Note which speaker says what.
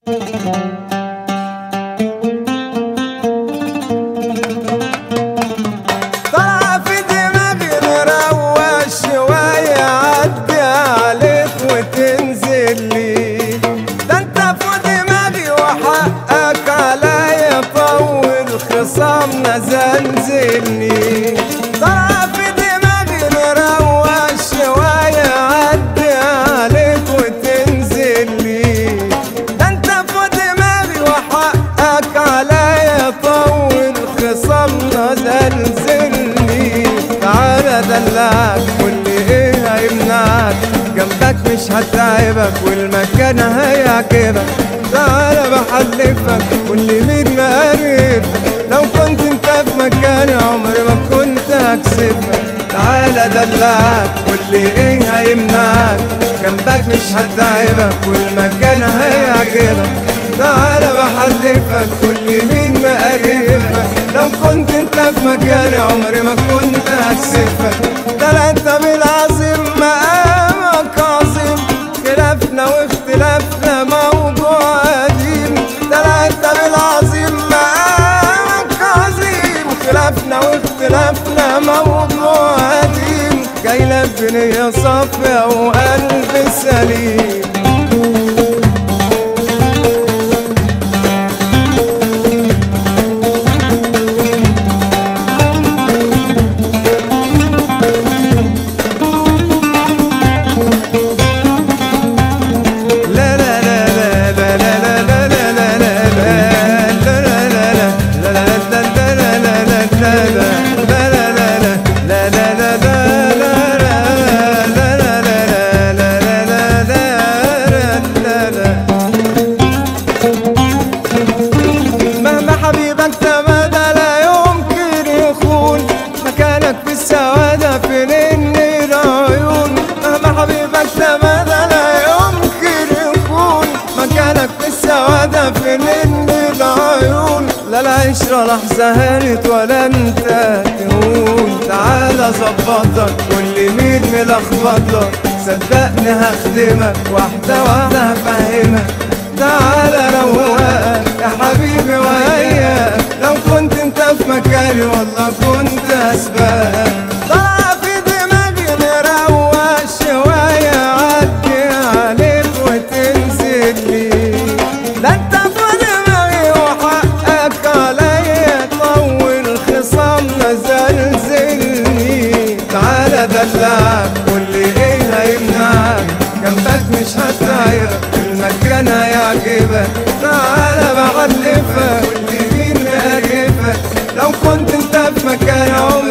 Speaker 1: طلع في دماغي نروق شوية عدي عليك وتنزل لي ده انت في دماغي وحقك عليا طول خصامنا زلزلني طلع في دماغي نروق شوية عدي عليك وتنزل لي ده انت في دماغي وحقك عليا طول خصامنا زلزلني تعالى دلعك واللي ايه هيمنعك جنبك مش هتعبك والمكان هيعجبك تعالى بحلفك واللي مين مقرب لو كنت انت في مكاني عمري ما كنت هكسبك تعالى دلعك واللي ايه هيمنعك جنبك مش هتعبك والمكان هيعجبك تعالى بحلفك كل مين مقرفك لو كنت انت في مكاني عمري ما كنت هكسفك ده انت بالعظيم مقامك عظيم خلافنا واختلافنا موضوع قديم ده انت بالعظيم مقامك عظيم خلافنا واختلافنا موضوع قديم جاي لك بنية صافية وقلب سليم لا لا لا لا لا لا لا لا لا لا مهما حبيبك تمادى لا يمكن يخون مكانك في السوادة في نن العيون مهما حبيبك تمادى لا يمكن يخون مكانك في السوادة في نن العيون لا العشرة لحظة هانت ولا انت تهون تعالى ظبطك كل مين ملخبطك صدقني هخدمك واحدة واحدة هفهمك تعالى روقك يا حبيبي وياك لو كنت انت في مكاني والله كنت اسبقك طلع في دماغي نروق شوية عدي عليك وتنزل لي ده انت في دماغي وحقك عليا طول خصامنا زلزلني تعالى دلعك واللي ايه هيمنعك جنبك مش هتعيرك المكان هيعجبك تعالى بعلفك واللي مين مقرفك لو كنت انت في مكان عمري